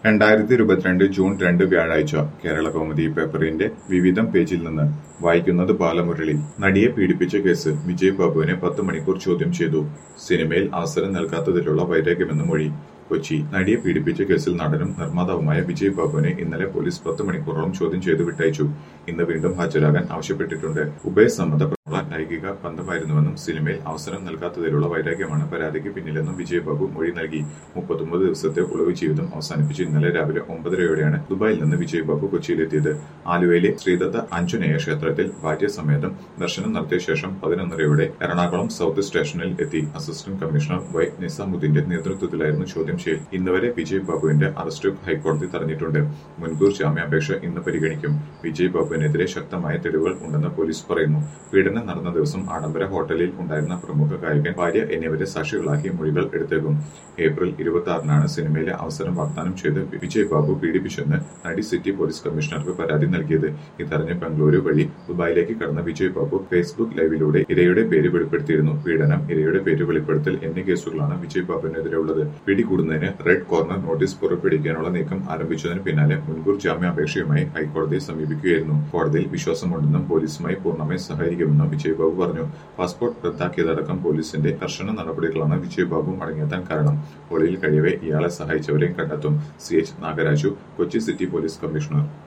രണ്ടായിരത്തി ഇരുപത്തിരണ്ട് ജൂൺ രണ്ട് വ്യാഴാഴ്ച കേരള കൗമുദി പേപ്പറിന്റെ വിവിധം പേജിൽ നിന്ന് വായിക്കുന്നത് ബാലമുരളി നടിയെ പീഡിപ്പിച്ച കേസ് വിജയ് ബാബുവിനെ പത്ത് മണിക്കൂർ ചോദ്യം ചെയ്തു സിനിമയിൽ അവസരം നൽകാത്തതിലുള്ള വൈരാഗ്യമെന്ന് മൊഴി കൊച്ചി നടിയെ പീഡിപ്പിച്ച കേസിൽ നടനും നിർമ്മാതാവുമായ വിജയ് ബാബുവിനെ ഇന്നലെ പോലീസ് പത്ത് മണിക്കൂറോളം ചോദ്യം ചെയ്ത് വിട്ടയച്ചു ഇന്ന് വീണ്ടും ഹാജരാകാൻ ആവശ്യപ്പെട്ടിട്ടുണ്ട് ഉഭയസമ്മതപ്രമുള്ള ലൈംഗിക ബന്ധമായിരുന്നുവെന്നും സിനിമയിൽ അവസരം നൽകാത്തതിലുള്ള വൈരാഗ്യമാണ് പരാതിക്ക് പിന്നിലെന്നും വിജയ് ബാബു മൊഴി നൽകി മുപ്പത്തൊമ്പത് ദിവസത്തെ ഒളിവ് ജീവിതം അവസാനിപ്പിച്ച് ഇന്നലെ രാവിലെ ഒമ്പതരയോടെയാണ് ദുബായിൽ നിന്ന് വിജയ് ബാബു കൊച്ചിയിലെത്തിയത് ആലുവയിലെ ശ്രീദത്ത അഞ്ജനേയ ക്ഷേത്രത്തിൽ ഭാര്യ സമേതം ദർശനം നടത്തിയ ശേഷം പതിനൊന്നരയോടെ എറണാകുളം സൗത്ത് സ്റ്റേഷനിൽ എത്തി അസിസ്റ്റന്റ് കമ്മീഷണർ വൈ നിസാമുദ്ദീന്റെ നേതൃത്വത്തിലായിരുന്നു ചോദ്യം ചെയ്യൽ ഇന്നുവരെ വിജയ് ബാബുവിന്റെ അറസ്റ്റ് ഹൈക്കോടതി തടഞ്ഞിട്ടുണ്ട് മുൻകൂർ ജാമ്യാപേക്ഷ ഇന്ന് പരിഗണിക്കും വിജയ് ബാബുവിനെതിരെ ശക്തമായ തെളിവുകൾ ഉണ്ടെന്ന് പോലീസ് പറയുന്നു പീഡനം നടന്ന ദിവസം ആഡംബര ഹോട്ടലിൽ ഉണ്ടായിരുന്ന പ്രമുഖ ഗായകൻ ഭാര്യ എന്നിവരെ സാക്ഷികളാക്കി മൊഴികൾ എടുത്തേക്കും ഏപ്രിൽ ഇരുപത്തി ആറിനാണ് സിനിമയിലെ അവസരം വാഗ്ദാനം ചെയ്ത് വിജയ് ബാബു പീഡിപ്പിച്ചെന്ന് നടി സിറ്റി പോലീസ് കമ്മീഷണർക്ക് പരാതി നൽകിയത് ഇതറിഞ്ഞ് ബംഗളൂരു വഴി ദുബായിലേക്ക് കടന്ന വിജയ് ബാബു ഫേസ്ബുക്ക് ലൈവിലൂടെ ഇരയുടെ പേര് വെളിപ്പെടുത്തിയിരുന്നു പീഡനം ഇരയുടെ പേര് വെളിപ്പെടുത്തൽ എന്നീ കേസുകളാണ് വിജയ് ബാബുവിനെതിരെ ഉള്ളത് പിടികൂടുന്നതിന് റെഡ് കോർണർ നോട്ടീസ് പുറപ്പെടുവിക്കാനുള്ള നീക്കം ആരംഭിച്ചതിന് പിന്നാലെ മുൻകൂർ ജാമ്യാപേക്ഷയുമായി ഹൈക്കോടതിയെ സമീപിക്കുകയായിരുന്നു കോടതിയിൽ വിശ്വാസമുണ്ടെന്നും പോലീസുമായി പൂർണ്ണമായി സഹകരിക്കുമെന്നും വിജയ് ബാബു പറഞ്ഞു പാസ്പോർട്ട് റദ്ദാക്കിയതടക്കം പോലീസിന്റെ കർശന നടപടികളാണ് വിജയ് ബാബു മടങ്ങിയെത്താൻ കാരണം ഒളിയിൽ കഴിയവെ ഇയാളെ സഹായിച്ചവരെയും കണ്ടെത്തും C H Nagaraju Kochi city police commissioner